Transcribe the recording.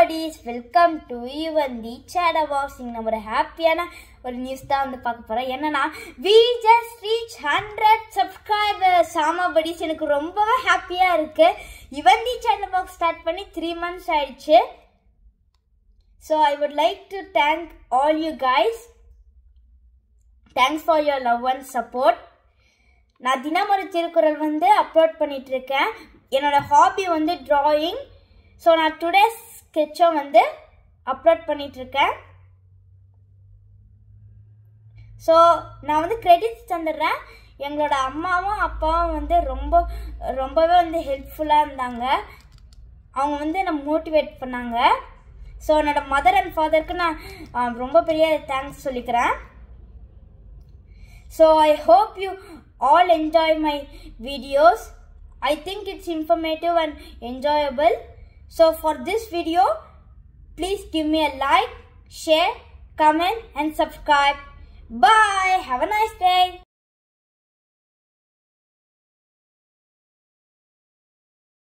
buddies welcome to even the chat boxing நம்ம ஒரு ஹாப்பியான ஒரு நியூஸ் தான் வந்து பார்க்க போகிறோம் என்னன்னா we just reach hundred subscribers ஆமா buddies எனக்கு ரொம்பவே ஹாப்பியாக இருக்கு even the chat box start பண்ணி த்ரீ மந்த்ஸ் ஆயிடுச்சு so I would like to thank all you guys thanks for your love and support நான் தினம் ஒரு திருக்குறள் வந்து அப்லோட் பண்ணிட்டு இருக்கேன் என்னோட ஹாபி வந்து டிராயிங் ஸோ நான் டுடே ஸ்கெட்சும் வந்து அப்லோட் பண்ணிட்டு இருக்கேன் ஸோ நான் வந்து கிரெடிட்ஸ் தந்துடுறேன் எங்களோட அம்மாவும் அப்பாவும் வந்து ரொம்ப ரொம்பவே வந்து ஹெல்ப்ஃபுல்லாக இருந்தாங்க அவங்க வந்து என்னை மோட்டிவேட் பண்ணாங்க ஸோ என்னோட மதர் அண்ட் ஃபாதருக்கு நான் ஆ, ரொம்ப பெரிய தேங்க்ஸ் சொல்லிக்கிறேன் So I hope you all enjoy my videos. I think it's informative and enjoyable. So for this video, please give me a like, share, comment and subscribe. Bye. Have a nice day.